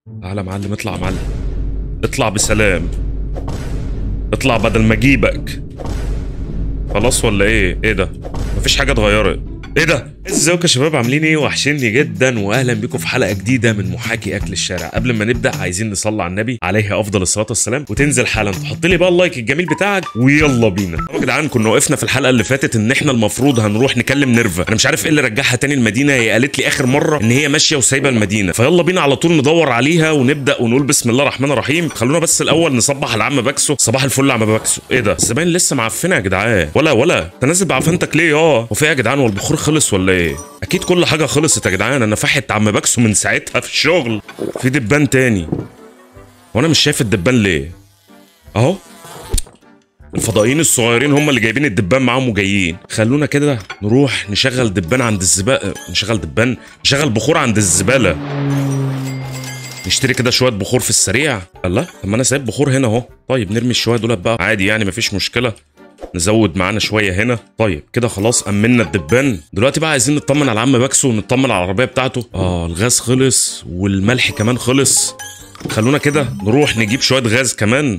تعالى يا معلم اطلع يا معلم اطلع بسلام اطلع بدل ما اجيبك خلاص ولا ايه ايه ده مفيش حاجه اتغيرت ايه ده ازيكم يا شباب عاملين ايه وحشني جدا واهلا بيكم في حلقه جديده من محاكي اكل الشارع قبل ما نبدا عايزين نصلي على النبي عليه افضل الصلاه والسلام وتنزل حالا تحط لي بقى اللايك الجميل بتاعك ويلا بينا يا جدعان كنا وقفنا في الحلقه اللي فاتت ان احنا المفروض هنروح نكلم نيرفا انا مش عارف ايه اللي رجعها تاني المدينه هي قالت لي اخر مره ان هي ماشيه وسايبه المدينه فيلا بينا على طول ندور عليها ونبدا ونقول بسم الله الرحمن الرحيم خلونا بس الاول نصبح على عم باكسو صباح الفل يا عم باكسو ايه ده الزباين لسه معفنه يا جدعان ولا ولا انت نازل بعفنتك ليه اه وفي إيه يا جدعان والبخور خلص ولا ايه اكيد كل حاجه خلصت يا جدعان انا فحت عم باكسو من ساعتها في الشغل في دبان تاني وانا مش شايف الدبان ليه اهو الفضائيين الصغيرين هم اللي جايبين الدبان معاهم وجايين خلونا كده نروح نشغل دبان عند الزبالة نشغل دبان نشغل بخور عند الزبالة نشتري كده شوية بخور في السريع الله طب ما انا سايب بخور هنا اهو طيب نرمي الشوية دول بقى عادي يعني مفيش مشكلة نزود معانا شويه هنا طيب كده خلاص امنا الدبان دلوقتي بقى عايزين نطمن على عم باكسو ونطمن على العربيه بتاعته اه الغاز خلص والملح كمان خلص خلونا كده نروح نجيب شويه غاز كمان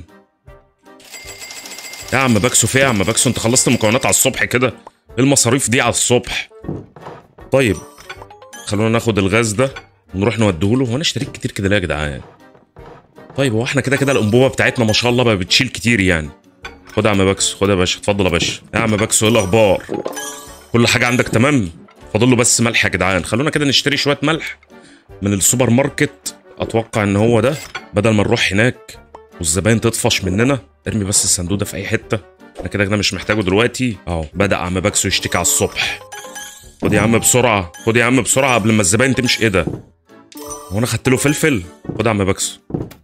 يا عم باكسو في إيه يا عم باكسو انت خلصت المكونات على الصبح كده إيه المصاريف دي على الصبح طيب خلونا ناخد الغاز ده ونروح نوديهوله هو انا اشتريت كتير كده ليه يا جدعان طيب هو احنا كده كده الانبوبه بتاعتنا ما شاء الله بقى بتشيل كتير يعني خد يا عم باكسو خد يا باشا اتفضل يا باشا يا عم باكسو ايه الاخبار كل حاجه عندك تمام فاضل له بس ملح يا جدعان خلونا كده نشتري شويه ملح من السوبر ماركت اتوقع ان هو ده بدل ما نروح هناك والزباين تطفش مننا ارمي بس الصندوق ده في اي حته انا كده كده مش محتاجه دلوقتي اهو بدا عم باكسو يشتكي على الصبح خد يا عم بسرعه خد يا عم بسرعه قبل ما الزباين تمشي ايه ده هو انا خدت له فلفل خد يا عم باكسو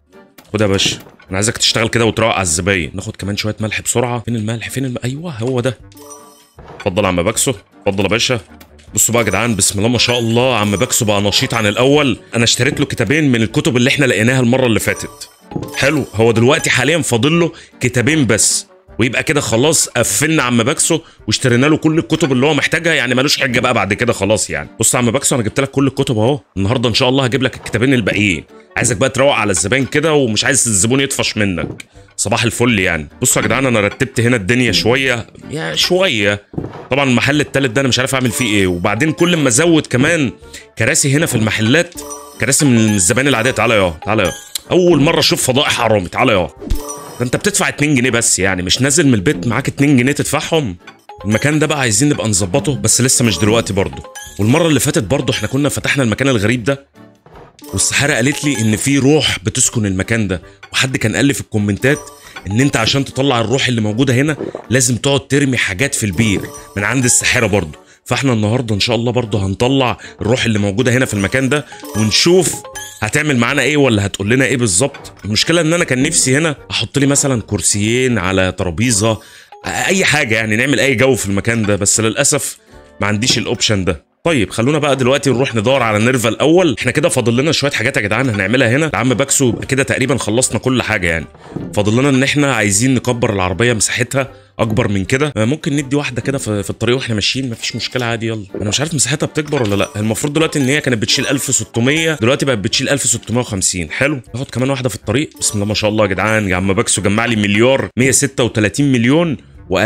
خد يا باشا انا عايزك تشتغل كده وتروق على الزباين ناخد كمان شويه ملح بسرعه فين الملح فين الم... ايوه هو ده اتفضل يا عم باكسو اتفضل يا باشا بصوا بقى يا جدعان بسم الله ما شاء الله عم باكسو بقى نشيط عن الاول انا اشتريت له كتابين من الكتب اللي احنا لقيناها المره اللي فاتت حلو هو دلوقتي حاليا فاضل له كتابين بس ويبقى كده خلاص قفلنا عم باكسو واشترينا له كل الكتب اللي هو محتاجها يعني ملوش حجه بقى بعد كده خلاص يعني بص يا عم باكسو انا جبت لك كل الكتب اهو النهارده ان شاء الله هجيب لك الكتابين الباقيين عايزك بقى تروق على الزبائن كده ومش عايز الزبون يطفش منك صباح الفل يعني بصوا يا جدعان انا رتبت هنا الدنيا شويه يا شويه طبعا المحل التالت ده انا مش عارف اعمل فيه ايه وبعدين كل ما ازود كمان كراسي هنا في المحلات كراسي من الزبائن العاديه تعالى يا تعالى يا اول مره اشوف فضائح حرامي تعالى يا ده انت بتدفع 2 جنيه بس يعني مش نازل من البيت معاك 2 جنيه تدفعهم المكان ده بقى عايزين نبقى نظبطه بس لسه مش دلوقتي برضه والمره اللي فاتت برضه احنا كنا فتحنا المكان الغريب ده والسحاره قالت لي ان في روح بتسكن المكان ده وحد كان قال لي في الكومنتات ان انت عشان تطلع الروح اللي موجوده هنا لازم تقعد ترمي حاجات في البير من عند السحاره برضه فاحنا النهارده ان شاء الله برضه هنطلع الروح اللي موجوده هنا في المكان ده ونشوف هتعمل معانا ايه ولا هتقول لنا ايه بالظبط المشكله ان انا كان نفسي هنا احط لي مثلا كرسيين على ترابيزه اي حاجه يعني نعمل اي جو في المكان ده بس للاسف ما عنديش الاوبشن ده طيب خلونا بقى دلوقتي نروح ندور على نيرفا الاول احنا كده فاضل لنا شويه حاجات يا جدعان هنعملها هنا العم باكسو يبقى كده تقريبا خلصنا كل حاجه يعني فاضل لنا ان احنا عايزين نكبر العربيه مساحتها اكبر من كده آه، ممكن ندي واحده كده في, في الطريق واحنا ماشيين مفيش مشكله عادي يلا انا مش عارف مساحتها بتكبر ولا لا المفروض دلوقتي ان هي كانت بتشيل 1600 دلوقتي بقت بتشيل 1650 حلو ناخد كمان واحده في الطريق بسم الله ما شاء الله يا جدعان يا عم باكسو جمع لي مليار 136 مليون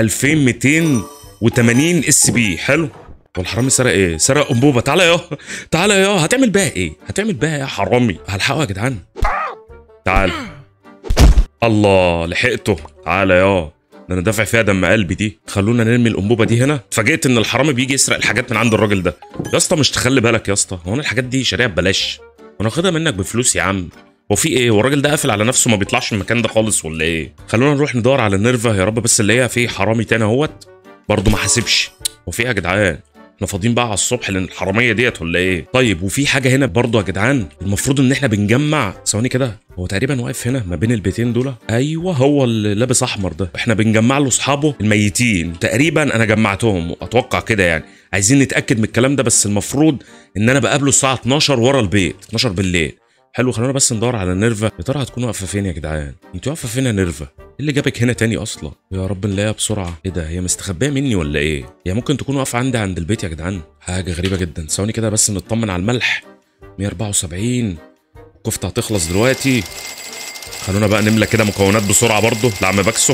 و2280 اس بي حلو والحرامي سرق ايه؟ سرق انبوبه تعالى يا تعالى يا هتعمل بيها ايه؟ هتعمل بيها ايه يا حرامي؟ هلحقه يا جدعان تعال الله لحقته تعالى يا ده انا دافع فيها دم قلبي دي خلونا نرمي الانبوبه دي هنا اتفاجئت ان الحرامي بيجي يسرق الحاجات من عند الراجل ده يا اسطى مش تخلي بالك يا اسطى هو انا الحاجات دي شاريها ببلاش وانا واخدها منك بفلوس يا عم هو في ايه هو الراجل ده قافل على نفسه ما بيطلعش من المكان ده خالص ولا ايه خلونا نروح ندور على نيرفا يا رب بس اللي هي في حرامي تاني اهوت برضه ما حاسبش هو في ايه يا جدعان احنا فاضيين بقى على الصبح لان الحراميه ديت ولا ايه طيب وفي حاجه هنا برضه يا جدعان المفروض ان احنا بنجمع ثواني كده هو تقريبا واقف هنا ما بين البيتين دول ايوه هو اللي لابس احمر ده احنا بنجمع له اصحابه الميتين تقريبا انا جمعتهم اتوقع كده يعني عايزين نتاكد من الكلام ده بس المفروض ان انا بقابله الساعه 12 ورا البيت 12 بالليل حلو خلونا بس ندور على نيرفا يا ترى هتكون واقفه فين يا جدعان انت واقفه فين يا نيرفا ايه اللي جابك هنا تاني اصلا يا رب نلاقيها بسرعه ايه ده هي مستخبيه مني ولا ايه هي ممكن تكون واقفه عندي عند البيت يا جدعان حاجه غريبه جدا ثواني كده بس نطمن على الملح 174 الكفته هتخلص دلوقتي خلونا بقى نملى كده مكونات بسرعه برضه لعم باكسو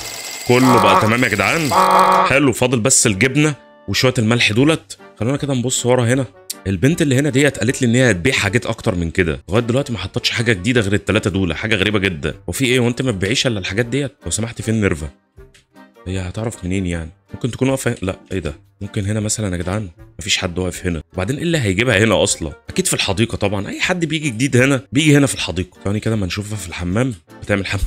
كله بقى تمام يا جدعان حلو فاضل بس الجبنه وشويه الملح دولت خلونا كده نبص ورا هنا البنت اللي هنا ديت قالت لي ان هي هتبيع حاجات اكتر من كده لغايه دلوقتي ما حطتش حاجه جديده غير الثلاثه دول حاجه غريبه جدا وفي ايه وانت ما تبيعيش الا الحاجات ديت لو سمحت فين نيرفا هي هتعرف منين يعني ممكن تكون واقفه لا ايه ده ممكن هنا مثلا يا جدعان مفيش حد واقف هنا وبعدين ايه اللي هيجيبها هنا اصلا اكيد في الحديقه طبعا اي حد بيجي جديد هنا بيجي هنا في الحديقه ثواني كده ما نشوفها في الحمام بتعمل حمام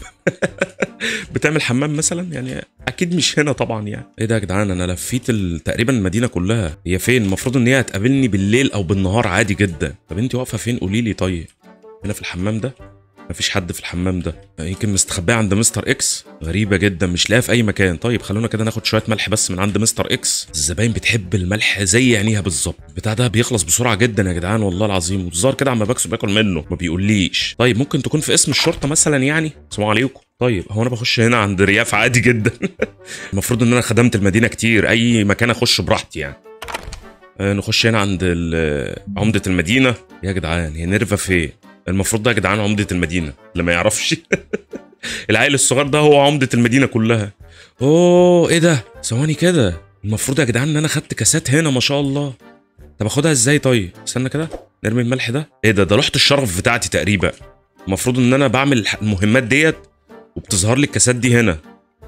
بتعمل حمام مثلا يعني اكيد مش هنا طبعا يعني ايه ده يا جدعان انا لفيت ال- تقريبا المدينه كلها هي فين المفروض ان هي هتقابلني بالليل او بالنهار عادي جدا طب انت واقفه فين قولي لي طيب هنا في الحمام ده مفيش حد في الحمام ده يمكن مستخبيه عند مستر اكس غريبه جدا مش لاقيها في اي مكان طيب خلونا كده ناخد شويه ملح بس من عند مستر اكس الزباين بتحب الملح زي عينيها بالظبط بتاع ده بيخلص بسرعه جدا يا جدعان والله العظيم والظاهر كده عم باكسو باكل منه ما بيقوليش طيب ممكن تكون في اسم الشرطه مثلا يعني السلام عليكم طيب هو انا بخش هنا عند رياف عادي جدا المفروض ان انا خدمت المدينه كتير اي مكان اخش براحتي يعني آه، نخش هنا عند ال- عمدة المدينة يا جدعان هي نيرفا فين؟ المفروض ده يا جدعان عمدة المدينة اللي ما يعرفش العيل الصغير ده هو عمدة المدينة كلها اوه ايه ده؟ ثواني كده المفروض يا جدعان ان انا خدت كاسات هنا ما شاء الله طب اخدها ازاي طيب؟ استنى كده نرمي الملح ده ايه ده ده لوحة الشرف بتاعتي تقريبا المفروض ان انا بعمل الح- المهمات ديت وبتظهر لي الكاسات دي هنا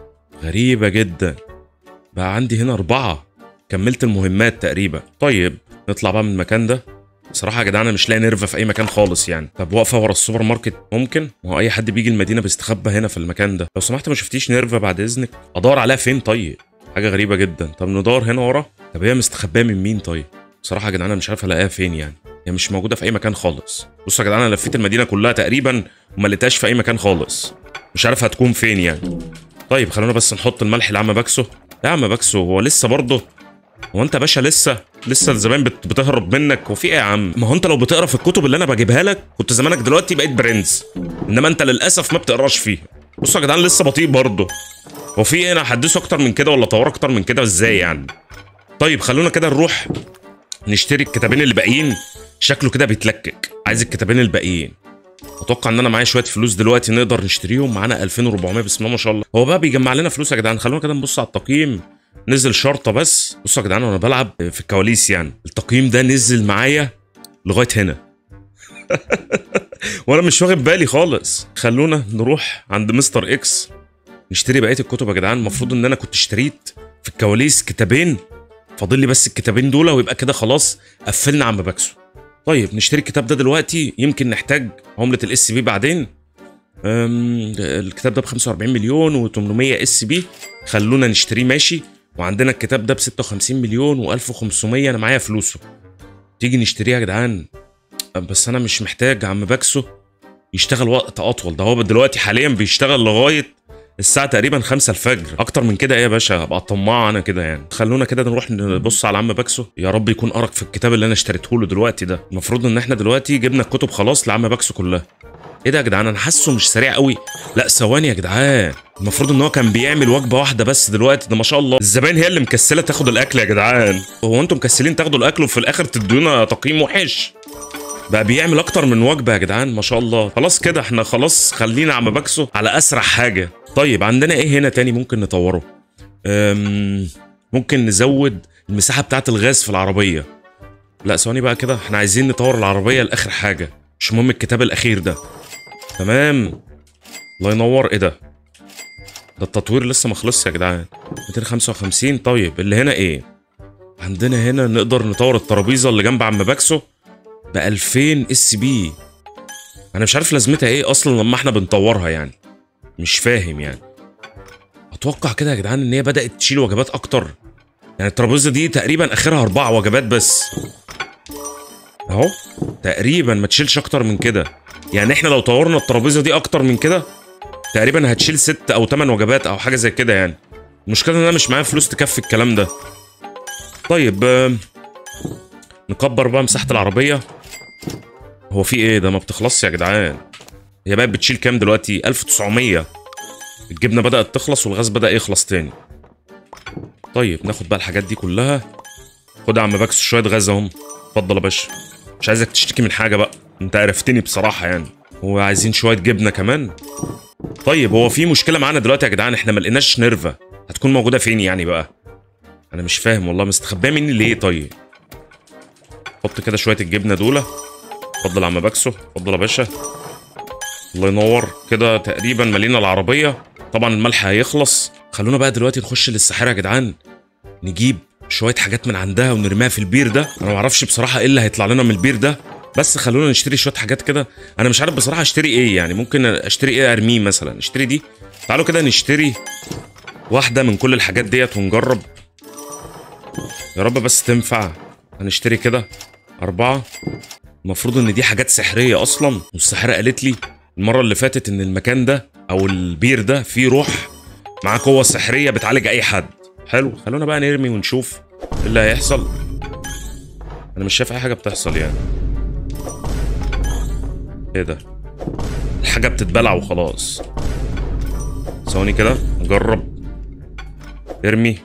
غريبة جدا بقى عندي هنا أربعة كملت المهمات تقريبا طيب نطلع بقى من المكان ده بصراحة يا جدعان أنا مش لاقي نيرفا في أي مكان خالص يعني طب واقفة ورا السوبر ماركت ممكن ما هو أي حد بيجي المدينة بيستخبى هنا في المكان ده لو سمحت ما شفتيش نيرفا بعد إذنك أدور عليها فين طيب حاجة غريبة جدا طب ندور هنا ورا طب هي مستخبية من مين طيب بصراحة يا جدعان أنا مش عارف ألاقيها فين يعني هي مش موجودة في أي مكان خالص بصوا يا جدعان أنا لفيت المدينة كلها تقريبا وما لقيتهاش في أي مكان خالص مش عارف هتكون فين يعني طيب خلونا بس نحط الملح لعم باكسو يا عم باكسو هو لسه برضه هو انت يا باشا لسه لسه الزبائن بت- بتهرب منك وفي ايه يا عم ما هو انت لو بتقرا في الكتب اللي انا بجيبها لك كنت زمانك دلوقتي بقيت برنس انما انت للاسف ما بتقراش فيها بصوا يا جدعان لسه بطيء برضه هو في ايه انا هحدثه اكتر من كده ولا اطور اكتر من كده ازاي يعني طيب خلونا كده نروح نشتري الكتابين اللي باقيين شكله كده بيتلكك عايز الكتابين الباقيين اتوقع ان انا معايا شويه فلوس دلوقتي نقدر نشتريهم معانا 2400 بسم الله ما شاء الله هو بقى بيجمع لنا فلوس يا جدعان خلونا كده نبص على التقييم نزل شرطه بس بصوا يا جدعان وانا بلعب في الكواليس يعني التقييم ده نزل معايا لغايه هنا وانا مش واخد بالي خالص خلونا نروح عند مستر اكس نشتري بقيه الكتب يا جدعان المفروض ان انا كنت اشتريت في الكواليس كتابين فاضل لي بس الكتابين دول ويبقى كده خلاص قفلنا عم باكسو طيب نشتري الكتاب ده دلوقتي يمكن نحتاج عمله الاس بي بعدين أم، الكتاب ده ب 45 مليون و800 اس بي خلونا نشتريه ماشي وعندنا الكتاب ده ب 56 مليون و1500 انا معايا فلوسه تيجي نشتريه يا جدعان بس انا مش محتاج عم باكسو يشتغل وقت اطول ده هو دلوقتي حاليا بيشتغل لغايه الساعة تقريبا خمسة الفجر أكتر من كده إيه يا باشا أبقى طماع أنا كده يعني خلونا كده نروح نبص على عم باكسو يا رب يكون قرك في الكتاب اللي أنا اشتريته له دلوقتي ده المفروض إن إحنا دلوقتي جبنا الكتب خلاص لعم باكسو كلها ايه ده يا جدعان انا حاسه مش سريع قوي لا ثواني يا جدعان المفروض ان هو كان بيعمل وجبه واحده بس دلوقتي ده ما شاء الله الزباين هي اللي مكسله تاخد الاكل يا جدعان هو انتم مكسلين تاخدوا الاكل وفي الاخر تدونا تقييم وحش بقى بيعمل اكتر من وجبه يا جدعان ما شاء الله خلاص كده احنا خلاص خلينا عم باكسو على اسرع حاجه طيب عندنا ايه هنا تاني ممكن نطوره أم ممكن نزود المساحه بتاعه الغاز في العربيه لا ثواني بقى كده احنا عايزين نطور العربيه لاخر حاجه مش مهم الكتاب الاخير ده تمام الله ينور ايه ده ده التطوير لسه ما خلصش يا جدعان 255 طيب اللي هنا ايه عندنا هنا نقدر نطور الترابيزه اللي جنب عم باكسو ب 2000 اس بي انا مش عارف لازمتها ايه اصلا لما احنا بنطورها يعني مش فاهم يعني اتوقع كده يا جدعان ان هي بدات تشيل وجبات اكتر يعني الترابيزه دي تقريبا اخرها اربع وجبات بس اهو تقريبا ما تشيلش اكتر من كده يعني احنا لو طورنا الترابيزه دي اكتر من كده تقريبا هتشيل ست او ثمان وجبات او حاجه زي كده يعني المشكله ان انا مش معايا فلوس تكفي الكلام ده طيب آم، نكبر بقى مساحه العربيه هو في ايه ده ما بتخلصش يا جدعان هي بقت بتشيل كام دلوقتي 1900 الجبنه بدات تخلص والغاز بدا يخلص تاني طيب ناخد بقى الحاجات دي كلها خد يا عم باكس شويه غاز اهم اتفضل يا باشا مش عايزك تشتكي من حاجه بقى انت عرفتني بصراحه يعني وعايزين شويه جبنه كمان طيب هو في مشكله معانا دلوقتي يا جدعان احنا ما لقيناش نيرفا هتكون موجوده فين يعني بقى انا مش فاهم والله مستخبيه مني ليه طيب حط كده شويه الجبنه دول اتفضل يا عم باكسو اتفضل يا باشا الله ينور كده تقريبا ملينا العربيه طبعا الملح هيخلص خلونا بقى دلوقتي نخش للساحره يا جدعان نجيب شويه حاجات من عندها ونرميها في البير ده انا ما اعرفش بصراحه ايه اللي هيطلع لنا من البير ده بس خلونا نشتري شويه حاجات كده انا مش عارف بصراحه اشتري ايه يعني ممكن اشتري ايه ارميه مثلا اشتري دي تعالوا كده نشتري واحده من كل الحاجات ديت ونجرب يا رب بس تنفع هنشتري كده أربعة المفروض إن دي حاجات سحرية أصلا والساحرة قالت لي المرة اللي فاتت إن المكان ده أو البير ده فيه روح معاه قوة سحرية بتعالج أي حد حلو خلونا بقى نرمي ونشوف إيه اللي هيحصل أنا مش شايف أي حاجة بتحصل يعني إيه ده الحاجة بتتبلع وخلاص ثواني كده نجرب ارمي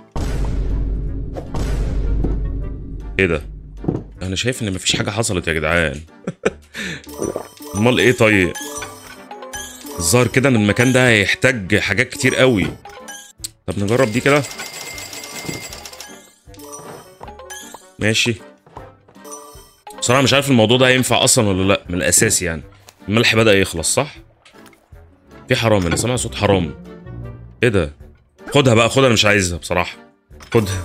ايه ده انا شايف ان مفيش حاجه حصلت يا جدعان امال ايه طيب الظاهر كده ان المكان ده هيحتاج حاجات كتير قوي طب نجرب دي كده ماشي بصراحه مش عارف الموضوع ده هينفع اصلا ولا لا من الاساس يعني الملح بدا يخلص صح في حرام انا سامع صوت حرام ايه ده خدها بقى خدها انا مش عايزها بصراحه خدها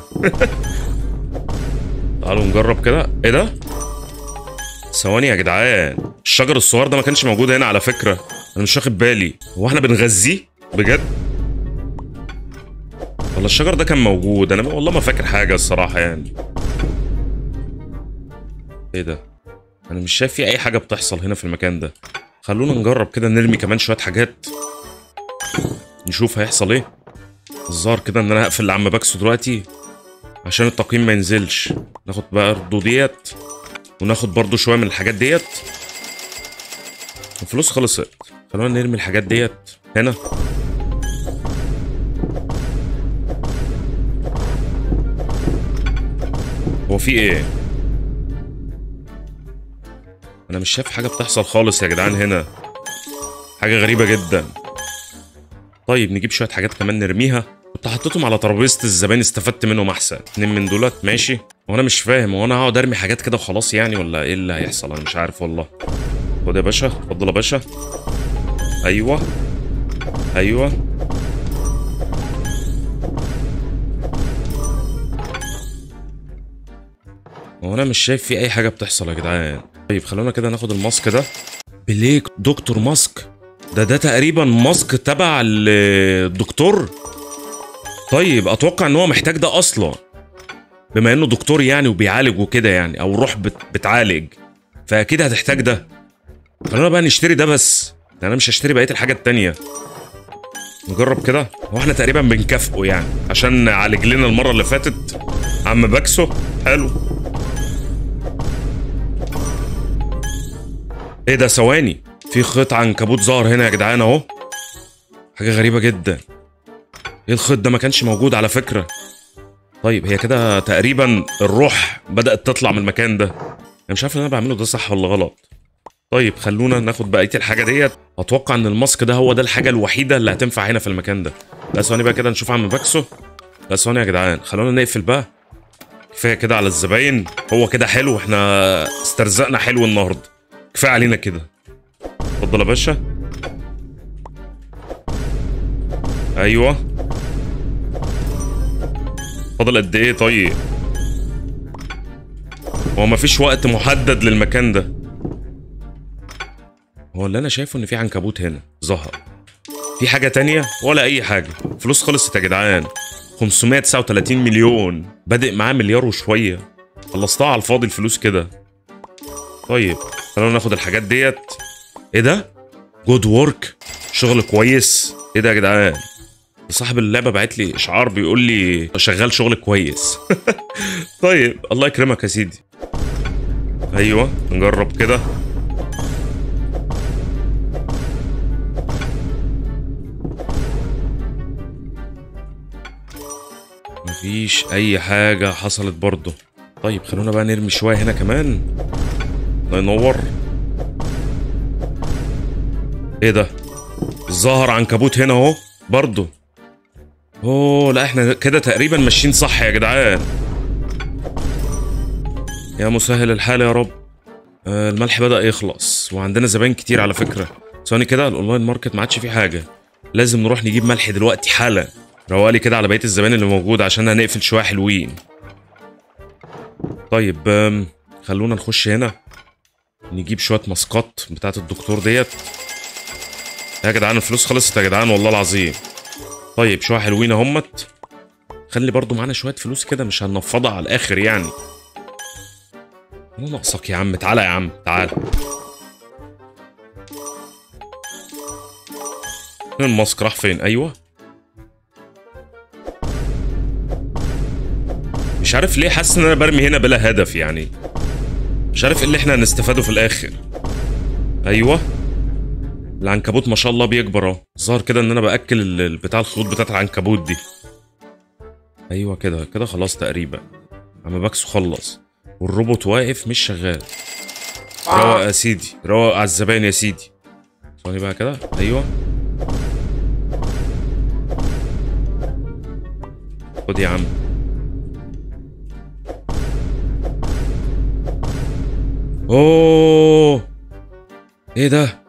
تعالوا نجرب كده ايه ده ثواني يا جدعان الشجر الصغير ده ما كانش موجود هنا على فكره انا مش واخد بالي هو احنا بنغذيه بجد ولا الشجر ده كان موجود انا والله ما فاكر حاجه الصراحه يعني ايه ده انا مش شايف في اي حاجه بتحصل هنا في المكان ده خلونا نجرب كده نرمي كمان شويه حاجات نشوف هيحصل ايه الظاهر كده ان انا هقفل لعم باكسو دلوقتي عشان التقييم ما ينزلش ناخد بقى برضه ديت وناخد برضه شويه من الحاجات ديت الفلوس خلصت خلونا نرمي الحاجات ديت هنا هو في ايه انا مش شايف حاجه بتحصل خالص يا جدعان هنا حاجه غريبه جدا طيب نجيب شويه حاجات كمان نرميها كنت حطيتهم على ترابيزه الزبائن استفدت منهم احسن اتنين من دولت ماشي وانا مش فاهم هو انا هقعد ارمي حاجات كده وخلاص يعني ولا ايه اللي هيحصل انا مش عارف والله خد يا باشا اتفضل يا باشا ايوه ايوه هو انا مش شايف في اي حاجه بتحصل يا جدعان طيب خلونا كده ناخد الماسك ده بليك دكتور ماسك ده ده تقريبا ماسك تبع الدكتور طيب اتوقع ان هو محتاج ده اصلا بما انه دكتور يعني وبيعالج وكده يعني او روح بت بتعالج فاكيد هتحتاج ده خلونا بقى نشتري ده بس ده انا مش هشتري بقيه الحاجه التانية نجرب كده هو احنا تقريبا بنكافئه يعني عشان عالج لنا المره اللي فاتت عم باكسو حلو ايه ده ثواني في خيط عنكبوت ظهر هنا يا جدعان اهو حاجه غريبه جدا ايه الخيط ده ما كانش موجود على فكره طيب هي كده تقريبا الروح بدات تطلع من المكان ده انا مش عارف اللي انا بعمله ده صح ولا غلط طيب خلونا ناخد بقيه الحاجه ديت اتوقع ان الماسك ده هو ده الحاجه الوحيده اللي هتنفع هنا في المكان ده لا ثواني بقى كده نشوف عم باكسو لا ثواني يا جدعان خلونا نقفل بقى كفايه كده على الزباين هو كده حلو احنا استرزقنا حلو النهارده كفايه علينا كده اتفضل يا باشا ايوه فاضل قد ايه طيب هو مفيش وقت محدد للمكان ده هو اللي انا شايفه ان في عنكبوت هنا ظهر في حاجه تانية ولا اي حاجه فلوس خلصت يا جدعان 539 مليون بادئ معاه مليار وشويه خلصتها على الفاضي الفلوس كده طيب خلونا ناخد الحاجات ديت ايه ده جود وورك شغل كويس ايه ده يا جدعان صاحب اللعبه بعت لي اشعار بيقول لي شغال شغل كويس طيب الله يكرمك يا سيدي ايوه نجرب كده مفيش اي حاجه حصلت برضه طيب خلونا بقى نرمي شويه هنا كمان الله ينور ايه ده ظهر عنكبوت هنا اهو برضه اوه لا احنا كده تقريبا ماشيين صح يا جدعان يا مسهل الحال يا رب آه، الملح بدأ يخلص وعندنا زباين كتير على فكرة ثواني كده الاونلاين ماركت ما عادش فيه حاجة لازم نروح نجيب ملح دلوقتي حالا روالي كده على بقية الزباين اللي موجودة عشان هنقفل شوية حلوين طيب آم، خلونا نخش هنا نجيب شوية ماسكات بتاعت الدكتور ديت يا جدعان الفلوس خلصت يا جدعان والله العظيم طيب شوية حلوين اهمت خلي برضو معانا شوية فلوس كده مش هنفضها على الآخر يعني انا ناقصك يا عم تعالى يا عم تعالى فين الماسك راح فين ايوه مش عارف ليه حاسس ان انا برمي هنا بلا هدف يعني مش عارف ايه اللي احنا هنستفاده في الاخر ايوه العنكبوت ما شاء الله بيكبر اهو ظهر كده ان انا باكل ال- ال- بتاع الخيوط بتاعت العنكبوت دي ايوه كده كده خلاص تقريبا عم باكسو خلص والروبوت واقف مش شغال روق يا سيدي روق على الزباين يا سيدي ثواني بقى كده ايوه خد يا عم اوه ايه ده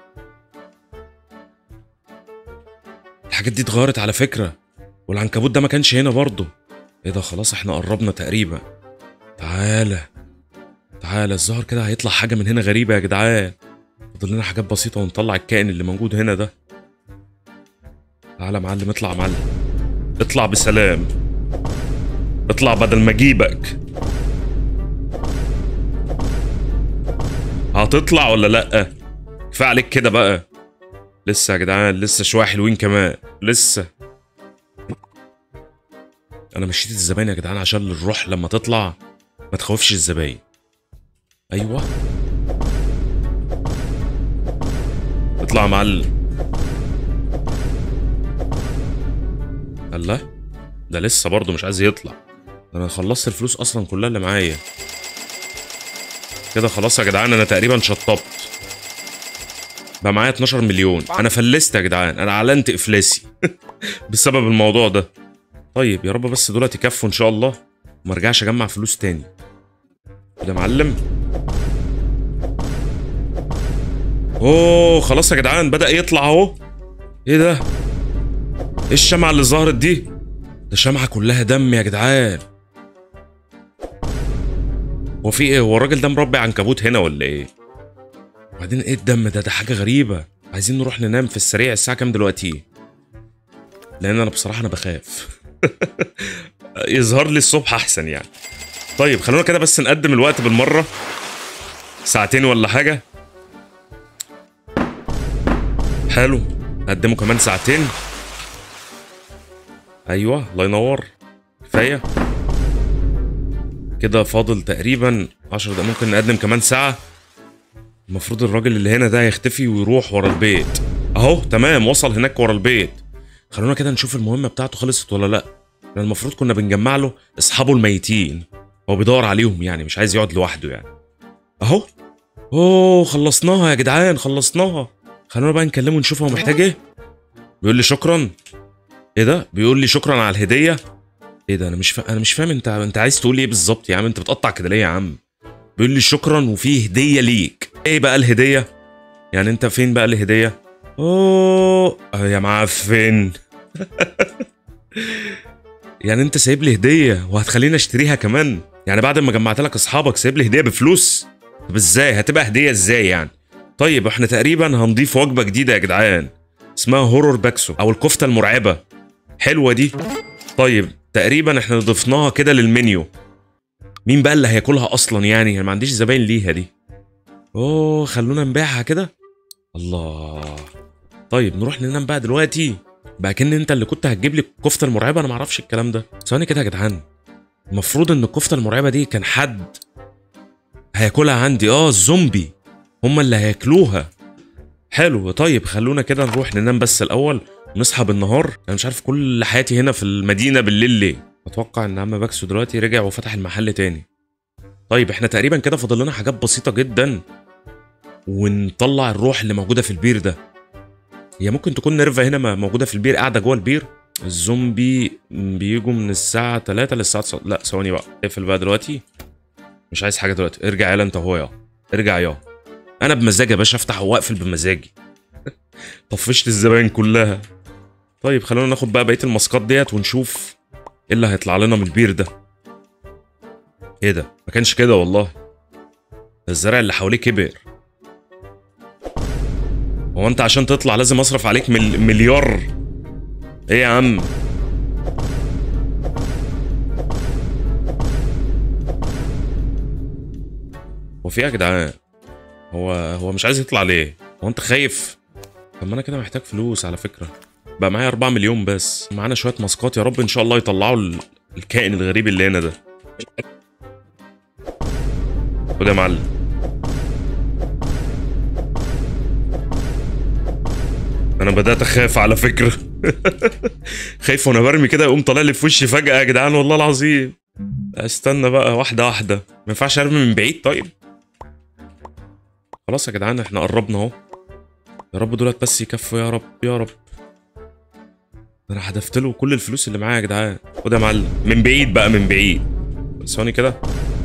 الحاجات دي اتغيرت على فكرة والعنكبوت ده ما كانش هنا برضه ايه ده خلاص احنا قربنا تقريبا تعالى تعالى الظهر كده هيطلع حاجة من هنا غريبة يا جدعان فاضل لنا حاجات بسيطة ونطلع الكائن اللي موجود هنا ده تعالى يا معلم اطلع يا معلم اطلع بسلام اطلع بدل ما اجيبك هتطلع ولا لأ؟ كفاية عليك كده بقى لسه يا جدعان لسه شوية حلوين كمان لسه انا مشيت الزباين يا جدعان عشان الروح لما تطلع ما تخوفش الزباين ايوه اطلع يا معلم الله ده لسه برضه مش عايز يطلع ده انا خلصت الفلوس اصلا كلها اللي معايا كده خلاص يا جدعان انا تقريبا شطبت بقى معايا 12 مليون انا فلست يا جدعان انا اعلنت افلاسي بسبب الموضوع ده طيب يا رب بس دولت يكفوا ان شاء الله وما ارجعش اجمع فلوس تاني ده معلم اوه خلاص يا جدعان بدأ يطلع اهو ايه ده ايه الشمعة اللي ظهرت دي ده شمعة كلها دم يا جدعان هو في ايه هو الراجل ده مربي عنكبوت هنا ولا ايه وبعدين ايه الدم ده ده حاجة غريبة عايزين نروح ننام في السريع الساعة كام دلوقتي لان انا بصراحة انا بخاف يظهر لي الصبح احسن يعني طيب خلونا كده بس نقدم الوقت بالمرة ساعتين ولا حاجة حلو نقدمه كمان ساعتين ايوه الله ينور كفايه كده فاضل تقريبا 10 دقايق ممكن نقدم كمان ساعه المفروض الراجل اللي هنا ده يختفي ويروح ورا البيت اهو تمام وصل هناك ورا البيت خلونا كده نشوف المهمه بتاعته خلصت ولا لا لان المفروض كنا بنجمع له اصحابه الميتين هو بيدور عليهم يعني مش عايز يقعد لوحده يعني اهو اوه خلصناها يا جدعان خلصناها خلونا بقى نكلمه نشوف هو محتاج ايه بيقول لي شكرا ايه ده بيقول لي شكرا على الهديه ايه ده انا مش فا... انا مش فاهم انت انت عايز تقول ايه بالظبط يا عم انت بتقطع كده ليه يا عم بيقول لي شكرا وفي هديه ليك ايه بقى الهديه يعني انت فين بقى الهديه اوه آه يا معفن يعني انت سايب لي هديه وهتخليني اشتريها كمان يعني بعد ما جمعت لك اصحابك سايب لي هديه بفلوس طب ازاي هتبقى هديه ازاي يعني طيب احنا تقريبا هنضيف وجبه جديده يا جدعان اسمها هورور باكسو او الكفته المرعبه حلوه دي طيب تقريبا احنا ضفناها كده للمنيو مين بقى اللي هياكلها اصلا يعني انا ما عنديش زباين ليها دي اوه خلونا نبيعها كده الله طيب نروح ننام بقى دلوقتي بقى كن انت اللي كنت هتجيب لي الكفته المرعبه انا ما اعرفش الكلام ده ثواني كده يا جدعان المفروض ان الكفته المرعبه دي كان حد هياكلها عندي اه الزومبي هما اللي هياكلوها حلو طيب خلونا كده نروح ننام بس الاول ونصحى بالنهار انا مش عارف كل حياتي هنا في المدينه بالليل ليه اتوقع ان عم باكسو دلوقتي رجع وفتح المحل تاني طيب احنا تقريبا كده فاضل لنا حاجات بسيطه جدا ونطلع الروح اللي موجوده في البير ده هي ممكن تكون نيرفا هنا م- موجوده في البير قاعده جوه البير الزومبي بيجوا من الساعة 3 للساعة 9 لا ثواني بقى اقفل بقى دلوقتي مش عايز حاجة دلوقتي ارجع يلا انت هو يا ارجع يا انا بمزاجي يا باشا افتح واقفل بمزاجي طفشت الزباين كلها طيب خلونا ناخد بقى بقية الماسكات ديت ونشوف ايه اللي هيطلع لنا من البير ده ايه ده ما كانش كده والله ده الزرع اللي حواليه كبر هو انت عشان تطلع لازم اصرف عليك مل... مليار ايه يا عم هو في ايه يا جدعان هو هو مش عايز يطلع ليه هو انت خايف طب ما انا كده محتاج فلوس على فكره بقى معايا 4 مليون بس معانا شويه ماسكات يا رب ان شاء الله يطلعوا ال- الكائن الغريب اللي هنا ده خد يا معلم انا بدات اخاف على فكره خايف وانا برمي كده يقوم طالع لي في وشي فجاه يا جدعان والله العظيم استنى بقى واحده واحده ما ينفعش ارمي من بعيد طيب خلاص يا جدعان احنا قربنا اهو يا رب دولت بس يكفوا يا رب يا رب ده انا حدفت له كل الفلوس اللي معايا يا جدعان خد يا معلم من بعيد بقى من بعيد ثواني كده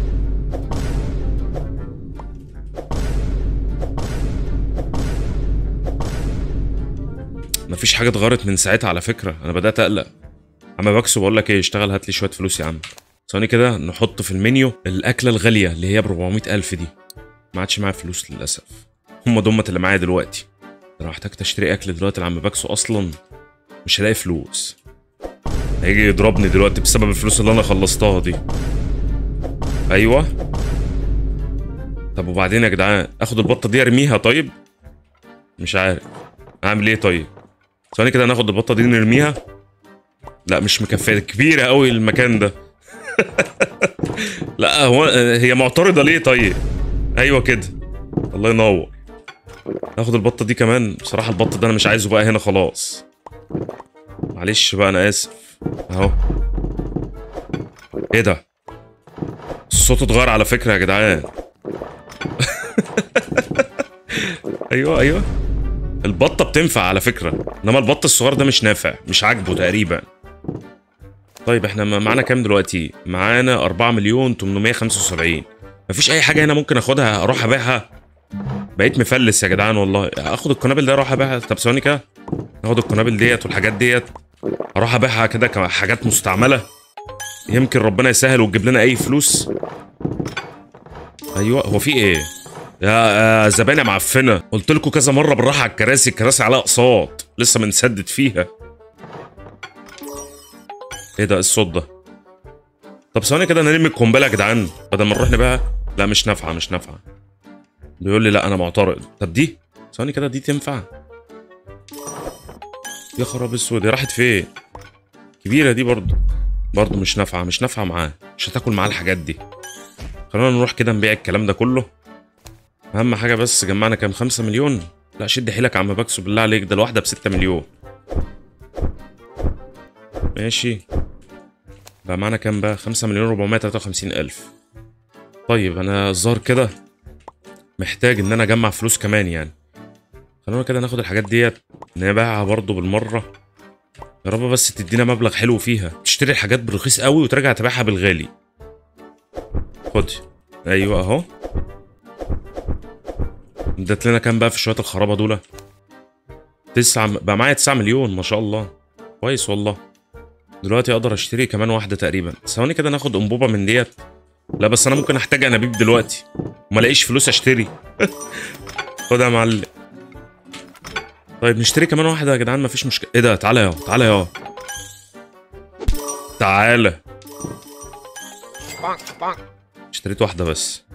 مفيش حاجه اتغيرت من ساعتها على فكره انا بدات اقلق عم بكسو بقول لك ايه اشتغل هات لي شويه فلوس يا عم ثواني كده نحط في المنيو الاكله الغاليه اللي هي ب 400 الف دي ما عادش معايا فلوس للاسف هم دمت اللي معايا دلوقتي انا احتاجت اشتري اكل دلوقتي لعم بكسو اصلا مش هلاقي فلوس هيجي يضربني دلوقتي بسبب الفلوس اللي انا خلصتها دي ايوه طب وبعدين يا جدعان اخد البطه دي ارميها طيب مش عارف اعمل ايه طيب ثواني كده ناخد البطه دي نرميها لا مش مكفيه كبيره قوي المكان ده لا هو هي معترضه ليه طيب ايوه كده الله ينور ناخد البطه دي كمان بصراحه البط ده انا مش عايزه بقى هنا خلاص معلش بقى انا اسف اهو ايه ده الصوت اتغير على فكره يا جدعان ايوه ايوه البطه بتنفع على فكره انما البط الصغير ده مش نافع مش عاجبه تقريبا طيب احنا م- معانا كام دلوقتي معانا 4 مليون 875 مفيش اي حاجه هنا ممكن اخدها اروح ابيعها بقيت مفلس يا جدعان والله اخد القنابل ده اروح ابيعها طب ثواني كده ناخد القنابل ديت والحاجات ديت اروح ابيعها كده كحاجات مستعمله يمكن ربنا يسهل وتجيب لنا اي فلوس ايوه هو في ايه يا يا زبانه معفنه قلت لكم كذا مره بالراحه على الكراسي الكراسي عليها اقساط لسه بنسدد فيها ايه ده إيه الصوت ده طب ثواني كده نرمي القنبله يا جدعان بدل ما نروح نبيعها لا مش نافعه مش نافعه بيقول لي لا انا معترض طب دي ثواني كده دي تنفع يا خراب اسود هي راحت فين كبيره دي برضه برضه مش نافعه مش نافعه معاه مش هتاكل معاه الحاجات دي خلونا نروح كده نبيع الكلام ده كله اهم حاجه بس جمعنا كام خمسة مليون لا شد حيلك يا عم بكسو بالله عليك ده الواحده بستة مليون ماشي بقى معانا كام بقى خمسة مليون ربعمية تلاتة وخمسين ألف طيب أنا الظاهر كده محتاج إن أنا أجمع فلوس كمان يعني خلونا كده ناخد الحاجات ديت نبيعها برضو بالمرة يا رب بس تدينا مبلغ حلو فيها تشتري الحاجات بالرخيص قوي وترجع تبيعها بالغالي خد ايوه اهو ادت لنا كام بقى في شويه الخرابه دول تسعة بقى معايا 9 مليون ما شاء الله كويس والله دلوقتي اقدر اشتري كمان واحده تقريبا ثواني كده ناخد انبوبه من ديت لا بس انا ممكن احتاج انابيب دلوقتي وما الاقيش فلوس اشتري خد يا معلم طيب نشتري كمان واحده يا جدعان مفيش مشكله ايه ده تعالى يا تعالى يا تعالى اشتريت واحده بس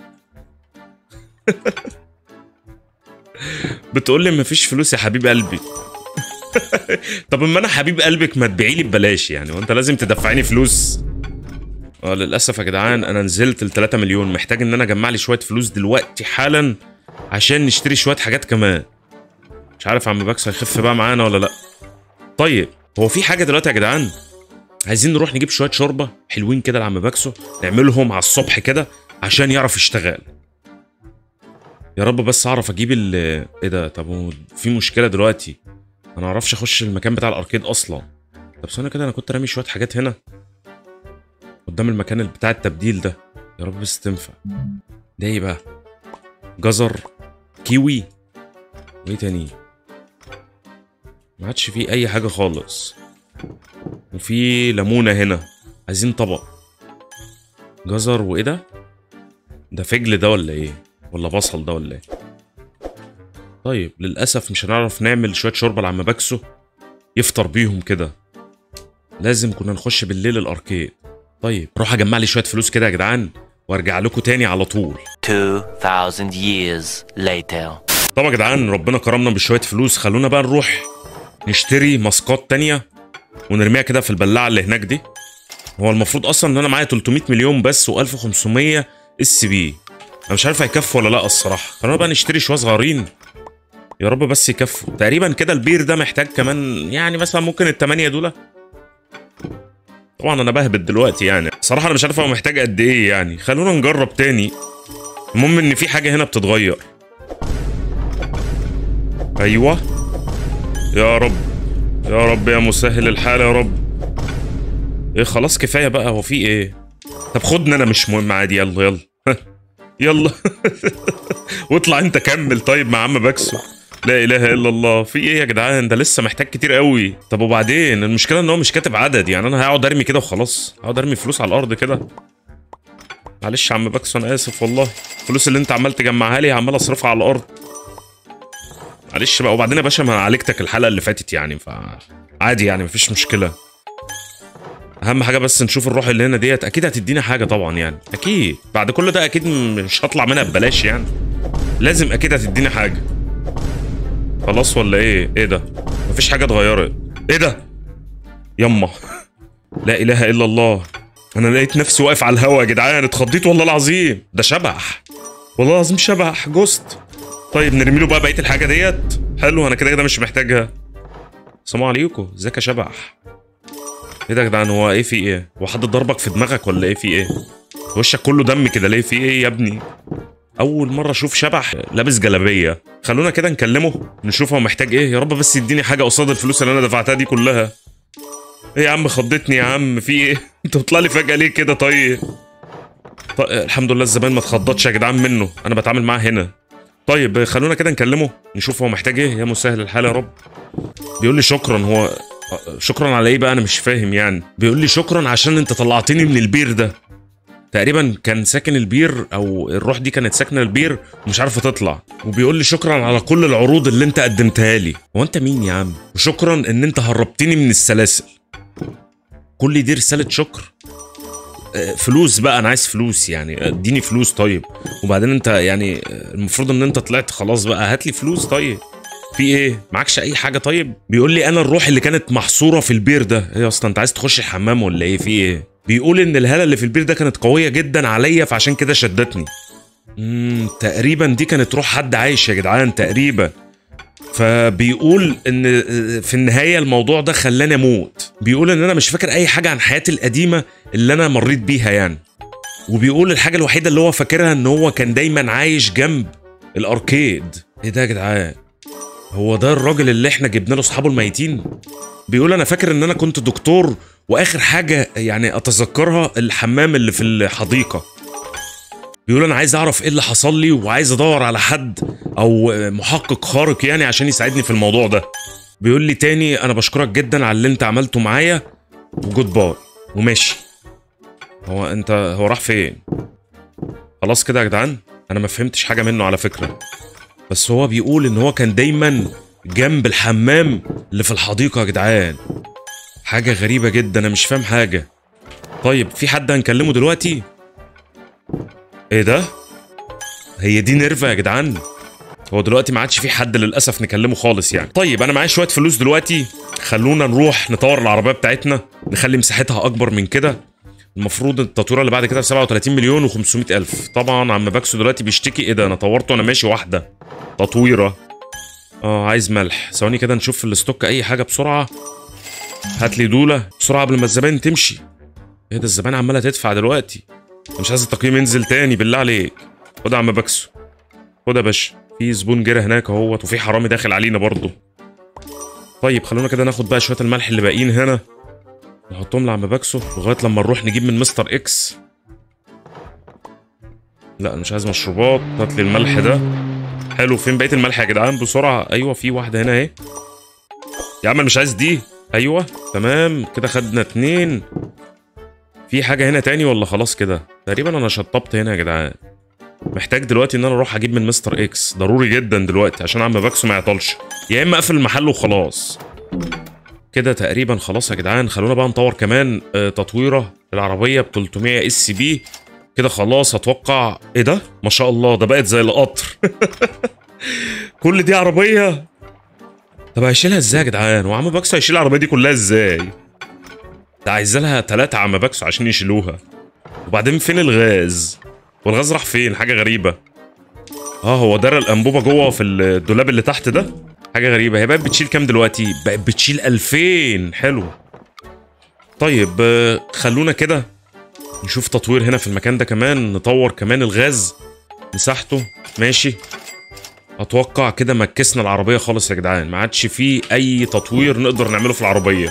بتقول لي مفيش فلوس يا حبيب قلبي طب اما انا حبيب قلبك ما تبيعي لي ببلاش يعني وانت لازم تدفعني فلوس اه للاسف يا جدعان انا نزلت ل 3 مليون محتاج ان انا اجمع لي شويه فلوس دلوقتي حالا عشان نشتري شويه حاجات كمان مش عارف عم باكس هيخف بقى معانا ولا لا طيب هو في حاجه دلوقتي يا جدعان عايزين نروح نجيب شويه شوربه حلوين كده لعم باكسو نعملهم على الصبح كده عشان يعرف يشتغل يا رب بس اعرف اجيب ال ايه ده طب هو في مشكله دلوقتي انا معرفش اخش المكان بتاع الاركيد اصلا طب ثانيه كده انا كنت رامي شويه حاجات هنا قدام المكان بتاع التبديل ده يا رب بس تنفع ده ايه بقى جزر كيوي وايه تاني ما عادش فيه اي حاجه خالص وفي ليمونه هنا عايزين طبق جزر وايه ده ده فجل ده ولا ايه ولا بصل ده ولا ايه طيب للاسف مش هنعرف نعمل شويه شوربه لعم باكسو يفطر بيهم كده لازم كنا نخش بالليل الاركيد طيب روح اجمع لي شويه فلوس كده يا جدعان وارجع لكم تاني على طول 2000 years later. طبعا يا جدعان ربنا كرمنا بشويه فلوس خلونا بقى نروح نشتري ماسكات تانية ونرميها كده في البلاعه اللي هناك دي هو المفروض اصلا ان انا معايا 300 مليون بس و1500 اس بي انا مش عارف هيكفوا ولا لا الصراحه خلونا بقى نشتري شويه صغيرين يا رب بس يكفوا تقريبا كده البير ده محتاج كمان يعني مثلا ممكن التمانية دول طبعا انا بهبط دلوقتي يعني صراحه انا مش عارف هو محتاج قد ايه يعني خلونا نجرب تاني المهم ان في حاجه هنا بتتغير ايوه يا رب يا رب يا مسهل الحال يا رب ايه خلاص كفايه بقى هو في ايه طب خدني انا مش مهم عادي يلا يلا يلا واطلع انت كمل طيب مع عم باكسو لا اله الا الله في ايه يا جدعان ده لسه محتاج كتير قوي طب وبعدين المشكله ان هو مش كاتب عدد يعني انا هقعد ارمي كده وخلاص هقعد ارمي فلوس على الارض كده معلش يا عم باكسو انا اسف والله الفلوس اللي انت عمال تجمعها لي عمال اصرفها على الارض معلش بقى وبعدين يا باشا ما انا عالجتك الحلقه اللي فاتت يعني ف عادي يعني مفيش مشكله اهم حاجه بس نشوف الروح اللي هنا ديت اكيد هتدينا حاجه طبعا يعني اكيد بعد كل ده اكيد مش هطلع منها ببلاش يعني لازم اكيد هتدينا حاجه خلاص ولا ايه ايه ده مفيش حاجه اتغيرت ايه ده يما لا اله الا الله انا لقيت نفسي واقف على الهوا يا جدعان اتخضيت والله العظيم ده شبح والله العظيم شبح جوست طيب نرمي له بقى بقيه الحاجه ديت حلو انا كده كده مش محتاجها السلام عليكم ازيك يا شبح ايه ده يا جدعان هو ايه في ايه هو حد ضربك في دماغك ولا ايه في ايه وشك كله دم كده ليه في ايه يا ابني اول مره اشوف شبح لابس جلابيه خلونا كده نكلمه نشوف هو محتاج ايه يا رب بس يديني حاجه قصاد الفلوس اللي انا دفعتها دي كلها ايه يا عم خضتني يا عم في ايه انت بتطلع لي فجاه ليه كده طيب طيب الحمد لله الزبائن ما اتخضتش يا جدعان منه انا بتعامل معاه هنا طيب خلونا كده نكلمه نشوف هو محتاج ايه يا مسهل الحال يا رب بيقول لي شكرا هو شكرا على ايه بقى انا مش فاهم يعني بيقول لي شكرا عشان انت طلعتني من البير ده تقريبا كان ساكن البير او الروح دي كانت ساكنه البير ومش عارفه تطلع وبيقول لي شكرا على كل العروض اللي انت قدمتها لي هو انت مين يا عم وشكرا ان انت هربتني من السلاسل كل دي رساله شكر آه، فلوس بقى انا عايز فلوس يعني اديني فلوس طيب وبعدين انت يعني آه، المفروض ان انت طلعت خلاص بقى هات لي فلوس طيب في ايه معكش اي حاجه طيب بيقول لي انا الروح اللي كانت محصوره في البير ده ايه يا اسطى انت عايز تخش الحمام ولا ايه في ايه بيقول ان الهاله اللي في البير ده كانت قويه جدا عليا فعشان كده شدتني امم تقريبا دي كانت روح حد عايش يا جدعان تقريبا فبيقول ان في النهايه الموضوع ده خلاني اموت بيقول ان انا مش فاكر اي حاجه عن حياتي القديمه اللي انا مريت بيها يعني وبيقول الحاجه الوحيده اللي هو فاكرها ان هو كان دايما عايش جنب الاركيد ايه ده يا جدعان هو ده الراجل اللي احنا جبنا له اصحابه الميتين بيقول انا فاكر ان انا كنت دكتور واخر حاجه يعني اتذكرها الحمام اللي في الحديقه بيقول انا عايز اعرف ايه اللي حصل لي وعايز ادور على حد او محقق خارق يعني عشان يساعدني في الموضوع ده بيقول لي تاني انا بشكرك جدا على اللي انت عملته معايا وجود باي وماشي هو انت هو راح فين خلاص كده يا جدعان انا ما فهمتش حاجه منه على فكره بس هو بيقول ان هو كان دايما جنب الحمام اللي في الحديقه يا جدعان حاجه غريبه جدا انا مش فاهم حاجه طيب في حد هنكلمه دلوقتي ايه ده هي دي نيرفا يا جدعان هو دلوقتي ما عادش في حد للاسف نكلمه خالص يعني طيب انا معايا شويه فلوس دلوقتي خلونا نروح نطور العربيه بتاعتنا نخلي مساحتها اكبر من كده المفروض التطويره اللي بعد كده ب 37 مليون و500 الف طبعا عم باكسو دلوقتي بيشتكي ايه ده انا طورته وانا ماشي واحده تطويره اه عايز ملح ثواني كده نشوف في الاستوك اي حاجه بسرعه هات لي دوله بسرعه قبل ما الزبائن تمشي ايه ده الزبائن عماله تدفع دلوقتي أنا مش عايز التقييم ينزل تاني بالله عليك خد يا عم باكسو خد يا باشا في زبون جرى هناك اهوت وفي حرامي داخل علينا برضه طيب خلونا كده ناخد بقى شويه الملح اللي باقيين هنا نحطهم لعم باكسو لغايه لما نروح نجيب من مستر اكس لا انا مش عايز مشروبات هات لي الملح ده حلو فين بقيه الملح يا جدعان بسرعه ايوه في واحده هنا اهي يا عم أنا مش عايز دي ايوه تمام كده خدنا اتنين في حاجه هنا تاني ولا خلاص كده تقريبا انا شطبت هنا يا جدعان محتاج دلوقتي ان انا اروح اجيب من مستر اكس ضروري جدا دلوقتي عشان عم باكسو ما يعطلش يا اما اقفل المحل وخلاص كده تقريبا خلاص يا جدعان خلونا بقى نطور كمان آه، تطويره العربيه ب 300 اس بي كده خلاص اتوقع ايه ده ما شاء الله ده بقت زي القطر كل دي عربيه طب هيشيلها ازاي يا جدعان وعم باكسو هيشيل العربيه دي كلها ازاي ده عايز لها ثلاثة عم باكسو عشان يشيلوها وبعدين فين الغاز والغاز راح فين حاجه غريبه اه هو دار الانبوبه جوه في الدولاب اللي تحت ده حاجه غريبه هي بقت بتشيل كام دلوقتي بقت بتشيل 2000 حلو طيب آه، خلونا كده نشوف تطوير هنا في المكان ده كمان نطور كمان الغاز مساحته ماشي اتوقع كده مكسنا العربيه خالص يا جدعان ما عادش فيه اي تطوير نقدر نعمله في العربيه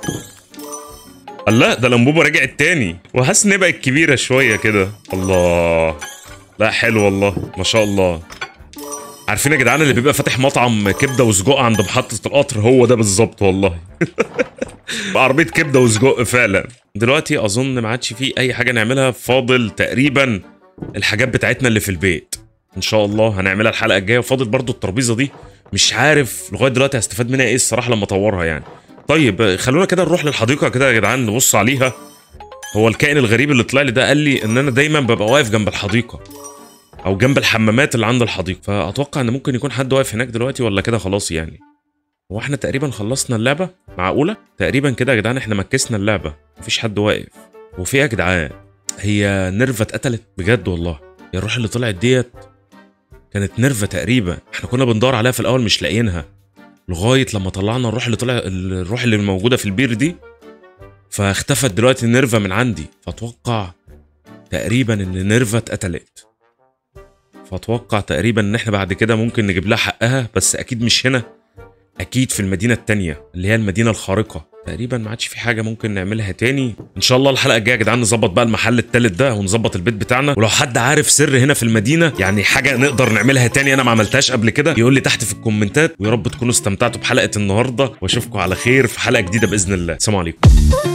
الله ده الانبوبه رجعت تاني وحاسس ان هي بقت كبيره شويه كده الله لا حلو والله ما شاء الله عارفين يا جدعان اللي بيبقى فاتح مطعم كبده وسجق عند محطه القطر هو ده بالظبط والله عربيه كبده وسجق فعلا دلوقتي اظن ما عادش فيه اي حاجه نعملها فاضل تقريبا الحاجات بتاعتنا اللي في البيت ان شاء الله هنعملها الحلقه الجايه وفاضل برضو الترابيزه دي مش عارف لغايه دلوقتي هستفاد منها ايه الصراحه لما اطورها يعني طيب خلونا كده نروح للحديقه كده يا جدعان نبص عليها هو الكائن الغريب اللي طلع لي ده قال لي ان انا دايما ببقى واقف جنب الحديقه او جنب الحمامات اللي عند الحديقه فاتوقع ان ممكن يكون حد واقف هناك دلوقتي ولا كده خلاص يعني هو احنا تقريبا خلصنا اللعبه معقوله تقريبا كده يا جدعان احنا مكسنا اللعبه مفيش حد واقف وفي إيه يا جدعان هي نيرفا اتقتلت بجد والله يا الروح اللي طلعت ديت كانت نيرفا تقريبا احنا كنا بندور عليها في الاول مش لاقيينها لغايه لما طلعنا الروح اللي طلع الروح اللي موجوده في البير دي فاختفت دلوقتي نيرفا من عندي فاتوقع تقريبا ان نيرفا اتقتلت فاتوقع تقريبا ان احنا بعد كده ممكن نجيب لها حقها بس اكيد مش هنا اكيد في المدينه التانية اللي هي المدينه الخارقه تقريبا ما عادش في حاجه ممكن نعملها تاني ان شاء الله الحلقه الجايه يا جدعان نظبط بقى المحل التالت ده ونظبط البيت بتاعنا ولو حد عارف سر هنا في المدينه يعني حاجه نقدر نعملها تاني انا ما عملتهاش قبل كده يقول لي تحت في الكومنتات ويا رب تكونوا استمتعتوا بحلقه النهارده واشوفكم على خير في حلقه جديده باذن الله السلام عليكم